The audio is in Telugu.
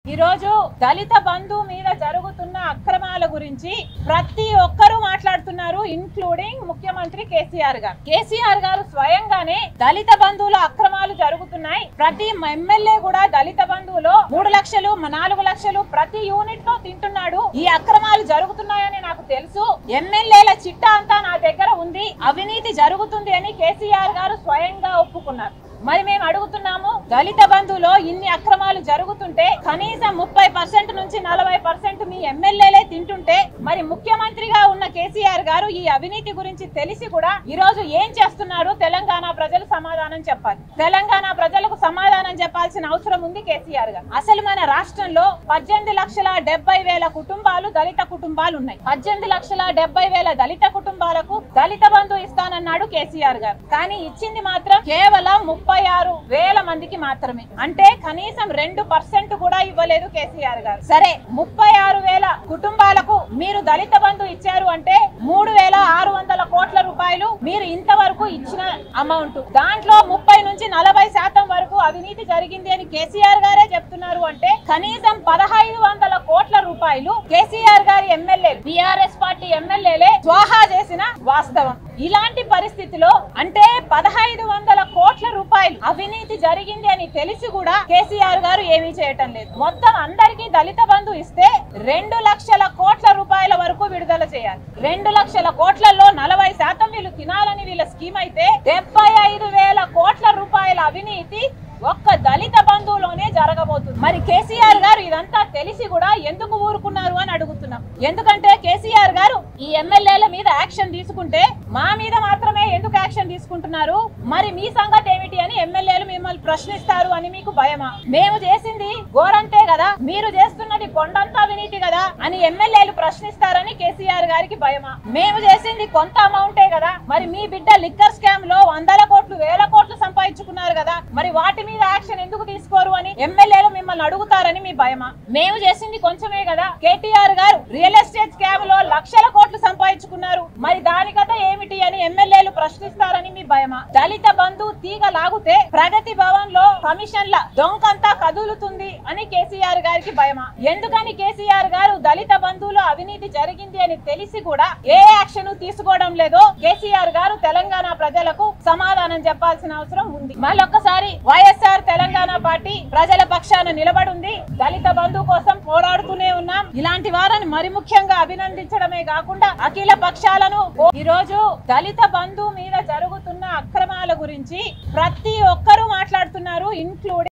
ఈ రోజు దళిత బంధు మీద జరుగుతున్న అక్రమాల గురించి ప్రతి ఒక్కరూ మాట్లాడుతున్నారు ఇన్క్లూడింగ్ ముఖ్యమంత్రి కేసీఆర్ గారు కేసీఆర్ గారు స్వయంగానే దళిత బంధువుల అక్రమాలు జరుగుతున్నాయి ప్రతి ఎమ్మెల్యే కూడా దళిత బంధువులో మూడు లక్షలు నాలుగు లక్షలు ప్రతి యూనిట్ లో తింటున్నాడు ఈ అక్రమాలు జరుగుతున్నాయని నాకు తెలుసు ఎమ్మెల్యేల చిట్టా అంతా నా దగ్గర ఉంది అవినీతి జరుగుతుంది అని కేసీఆర్ గారు స్వయంగా ఒప్పుకున్నారు మరి మేము అడుగుతున్నాము దళిత బంధువులో ఇన్ని అక్రమాలు జరుగుతుంటే కనీసం ముప్పై పర్సెంట్ నుంచి నలభై పర్సెంట్ మీ ఎమ్మెల్యేలే తింటుంటే మరి ముఖ్యమంత్రిగా ఉన్న కేసీఆర్ గారు ఈ అవినీతి గురించి తెలిసి కూడా ఈ రోజు ఏం చేస్తున్నారు తెలంగాణ ప్రజలు సమాధానం చెప్పాలి తెలంగాణ ప్రజలకు సమాధానం చెప్పాల్సిన అవసరం ఉంది కేసీఆర్ గారు అసలు మన రాష్ట్రంలో పద్దెనిమిది లక్షల డెబ్బై వేల కుటుంబాలు దళిత కుటుంబాలు ఉన్నాయి పద్దెనిమిది లక్షల డెబ్బై వేల దళిత కుటుంబాలకు దళిత బంధు ఇస్తానన్నాడు కేసీఆర్ గారు కానీ ఇచ్చింది మాత్రం కేవలం ముప్పై ఆరు వేల మందికి మాత్రమే అంటే కనీసం రెండు పర్సెంట్ కూడా ఇవ్వలేదు కేసీఆర్ గారు సరే ముప్పై ఆరు వేల కుటుంబాలకు మీరు దళిత బంధు ఇచ్చారు అంటే మూడు వేల ఆరు వందల కోట్ల రూపాయలు మీరు ఇంతవరకు ఇచ్చిన అమౌంట్ దాంట్లో ముప్పై నుంచి నలభై శాతం వరకు అవినీతి జరిగింది అని కేసీఆర్ గారే చెప్తున్నారు అంటే కనీసం పదహైదు వందల కోట్ల రూపాయలు కేసీఆర్ గారి ఎమ్మెల్యే బిఆర్ఎస్ పార్టీ ఎమ్మెల్యేలే స్వాహా చేసిన వాస్తవం ఇలాంటి పరిస్థితిలో అంటే పదహైదు వందల కోట్ల రూపాయలు అవినీతి జరిగింది అని తెలిసి కూడా కేసీఆర్ గారు ఏమీ చేయటం లేదు మొత్తం అందరికీ దళిత బంధు ఇస్తే రెండు లక్షల కోట్ల రూపాయల వరకు విడుదల చేయాలి రెండు లక్షల కోట్లలో నలభై శాతం వీళ్ళు తినాలని వీళ్ళ స్కీమ్ అయితే డెబ్బై ఐదు వేల కోట్ల రూపాయల అవినీతి ఒక్క దళిత బంధువులోనే జరగబోతుంది మరి కేసీఆర్ గారు ఇదంతా తెలిసి కూడా ఎందుకు ఊరుకున్నారు అని అడుగుతున్నాం ఎందుకంటే కేసీఆర్ గారు ఈ ఎమ్మెల్యేల మీద యాక్షన్ తీసుకుంటే మా మీద మాత్రమే ఎందుకు యాక్షన్ తీసుకుంటున్నారు మరి మీ సంగతి ఏమిటి అని ఎమ్మెల్యేలు మిమ్మల్ని ప్రశ్నిస్తారు అని మీకు భయమా మేము చేసింది ఘోరంతే కదా మీరు చేస్తున్నది కొండంత అవినీతి కదా అని ఎమ్మెల్యేలు ప్రశ్నిస్తారని కేసీఆర్ గారికి భయమా మేము చేసింది కొంత అమౌంటే కదా మరి మీ బిడ్డ లిక్కర్ స్కామ్ లో వందల కోట్లు వేల కోట్లు సంపాదించుకున్నారు కదా మరి వాటి మీద యాక్షన్ ఎందుకు తీసుకోరు అని ఎమ్మెల్యేలు మిమ్మల్ని అడుగుతారని మీ భయమా మేము చేసింది కొంచెమే కదా కేటీఆర్ గారు రియల్ ఎస్టేట్ స్కామ్ లో లక్షల కోట్లు సంపాదించుకున్నారు మరి దానికత ఏమిటి అని ఎమ్మెల్యేలు ప్రశ్నిస్తారని మీ భయమా దళిత బంధు తీగ లాగితే ప్రగతి భవన్ లో కమిషన్ల దొంకంతా కదులుతుంది అని కేసీఆర్ గారికి భయమా ఎందుకని కేసీఆర్ గారు దళిత బంధువులో అవినీతి జరిగింది అని తెలిసి కూడా ఏ యాక్షన్ తీసుకోవడం లేదో కేసీఆర్ గారు తెలంగాణ ప్రజలకు సమాధానం చెప్పాల్సిన అవసరం ఉంది మళ్ళొక్కసారి వైఎస్ఆర్ తెలంగాణ పార్టీ ప్రజల పక్షాన నిలబడుంది దళిత బంధు కోసం పోరాడుతూనే ఉన్నాం ఇలాంటి వారిని మరి ముఖ్యంగా అభినందించడమే కాకుండా అఖిల పక్షాలను ఈ రోజు దళిత బంధు మీద జరుగుతున్న అక్రమాల గురించి ప్రతి ఒక్కరూ మాట్లాడుతున్నారు ఇన్క్లూడింగ్